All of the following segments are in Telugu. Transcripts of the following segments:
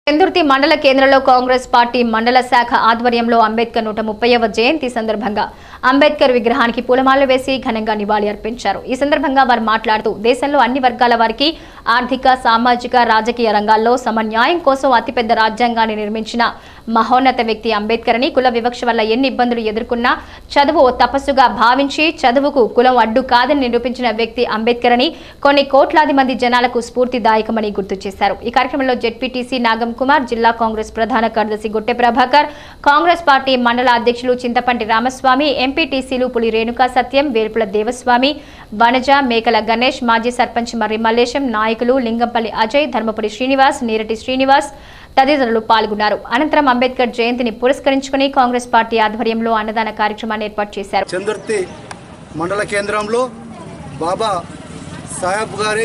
చందుర్తి మండల కేంద్రంలో కాంగ్రెస్ పార్టీ మండల శాఖ ఆధ్వర్యంలో అంబేద్కర్ నూట ముప్పైవ జయంతి సందర్భంగా అంబేద్కర్ విగ్రహానికి పూలమాలలు వేసి ఘనంగా నివాళి అర్పించారు ఈ సందర్భంగా వారు మాట్లాడుతూ దేశంలో అన్ని వర్గాల వారికి ఆర్థిక సామాజిక రాజకీయ రంగాల్లో సమన్యాయం కోసం అతిపెద్ద రాజ్యాంగాన్ని నిర్మించిన మహోన్నత వ్యక్తి అంబేద్కర్ అని కుల వివక్ష వల్ల ఎన్ని ఇబ్బందులు ఎదుర్కొన్నా చదువు ఓ తపస్సుగా భావించి చదువుకు కులం అడ్డు కాదని నిరూపించిన వ్యక్తి అంబేద్కర్ అని కొన్ని కోట్లాది మంది జనాలకు స్ఫూర్తిదాయకమని గుర్తు చేశారు ఈ కార్యక్రమంలో జెడ్పీటీసీ నాగం కుమార్ జిల్లా కాంగ్రెస్ ప్రధాన కార్యదర్శి గొట్టె ప్రభాకర్ కాంగ్రెస్ పార్టీ మండల అధ్యక్షులు చింతపంటి రామస్వామి ఎంపీటీసీలు పులి రేణుకా సత్యం వేల్పుల దేవస్వామి వనజ మేకల గణేష్ మాజీ సర్పంచ్ మర్రి మల్లేశం నాయకులు లింగంపల్లి అజయ్ ధర్మపురి శ్రీనివాస్ నీరటి శ్రీనివాస్ తదితరులు పాల్గొన్నారు అనంతరం అంబేద్కర్ జయంతిని పురస్కరించుకుని కాంగ్రెస్ పార్టీ ఆధ్వర్యంలో అన్నదాన కార్యక్రమాన్ని ఏర్పాటు చేశారు చందుర్తి మండల కేంద్రంలో బాబా సాహెబ్ గారి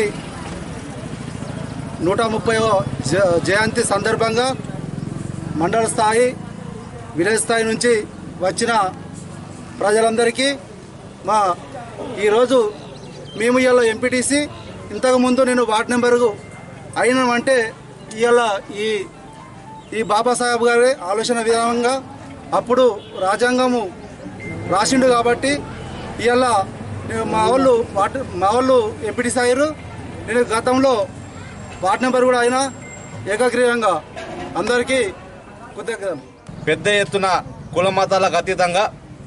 నూట ముప్పై జయంతి సందర్భంగా మండల స్థాయి విలేజ్ స్థాయి నుంచి వచ్చిన ప్రజలందరికీ మా ఈరోజు మేము ఇవాళ ఎంపీటీసీ ఇంతకుముందు నేను వార్డు నెంబరు అయినామంటే ఇవాళ ఈ ఈ బాబాసాహెబ్ గారి ఆలోచన విధానంగా అప్పుడు రాజ్యాంగము రాసిండు కాబట్టి ఇవాళ నేను మా వాళ్ళు వార్డు మా వాళ్ళు ఎంపీటీసీ అయ్యారు నేను గతంలో వార్డు నెంబర్ కూడా అయినా ఏకగ్రీవంగా అందరికీ కృతజ్ఞతలు పెద్ద ఎత్తున కుల మతాలకు అతీతంగా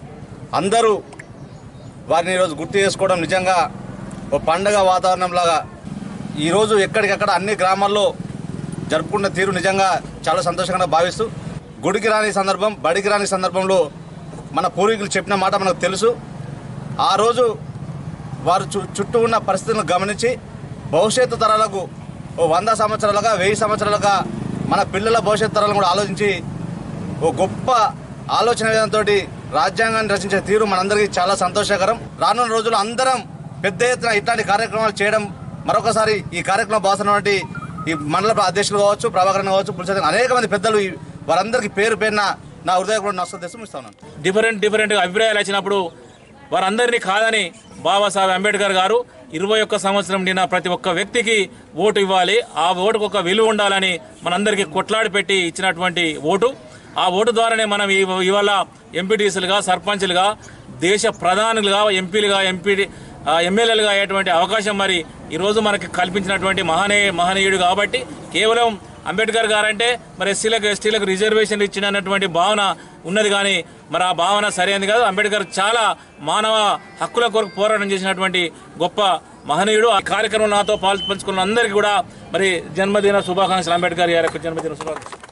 అందరూ వారిని ఈరోజు గుర్తు చేసుకోవడం నిజంగా ఓ పండగ వాతావరణంలాగా ఈరోజు ఎక్కడికక్కడ అన్ని గ్రామాల్లో జరుపుకున్న తీరు నిజంగా చాలా సంతోషంగా భావిస్తూ గుడికి రాని సందర్భం బడికి రాని సందర్భంలో మన పూర్వీకులు చెప్పిన మాట మనకు తెలుసు ఆ రోజు వారు చు చుట్టూ ఉన్న పరిస్థితులను గమనించి భవిష్యత్తు తరాలకు ఓ వంద సంవత్సరాలుగా వెయ్యి సంవత్సరాలుగా మన పిల్లల భవిష్యత్తు తరాలను కూడా ఆలోచించి ఓ గొప్ప ఆలోచన విధానంతో రాజ్యాంగాన్ని రచించే తీరు మనందరికీ చాలా సంతోషకరం రానున్న రోజుల్లో అందరం పెద్ద ఎత్తున ఇట్లాంటి కార్యక్రమాలు చేయడం మరొకసారి ఈ కార్యక్రమం బాగుతున్నటువంటి ఈ మండల అధ్యక్షులు కావచ్చు ప్రభాకరన్ కావచ్చు పులిసే అనేక మంది పెద్దలు ఈ వారందరికీ పేరు పేరున నా హృదయపూర్వక నష్టం ఇస్తాను డిఫరెంట్ డిఫరెంట్ అభిప్రాయాలు వచ్చినప్పుడు వారందరినీ కాదని బాబాసాహెబ్ అంబేద్కర్ గారు ఇరవై ఒక్క సంవత్సరం నిన్న ప్రతి ఒక్క వ్యక్తికి ఓటు ఇవ్వాలి ఆ ఓటుకు ఒక విలువ ఉండాలని మనందరికీ కొట్లాడి పెట్టి ఇచ్చినటువంటి ఓటు ఆ ఓటు ద్వారానే మనం ఈ- ఇవాళ ఎంపీటీసీలుగా సర్పంచ్లుగా దేశ ప్రధానులుగా ఎంపీలుగా ఎంపీ ఆ, ఎమ్మెల్యేలుగా అయ్యేటువంటి అవకాశం మరి ఈరోజు మనకి కల్పించినటువంటి మహనీయ మహనీయుడు కాబట్టి కేవలం అంబేద్కర్ గారంటే మరి ఎస్సీలకు ఎస్టీలకు రిజర్వేషన్ ఇచ్చినటువంటి భావన ఉన్నది కానీ మరి ఆ భావన సరైనది కాదు అంబేద్కర్ చాలా మానవ హక్కుల కొరకు పోరాటం చేసినటువంటి గొప్ప మహనీయుడు ఆ కార్యక్రమం నాతో పాల్పంచుకున్న అందరికీ కూడా మరి జన్మదిన శుభాకాంక్షలు అంబేద్కర్ గారి యొక్క జన్మదిన శుభాకాంక్షలు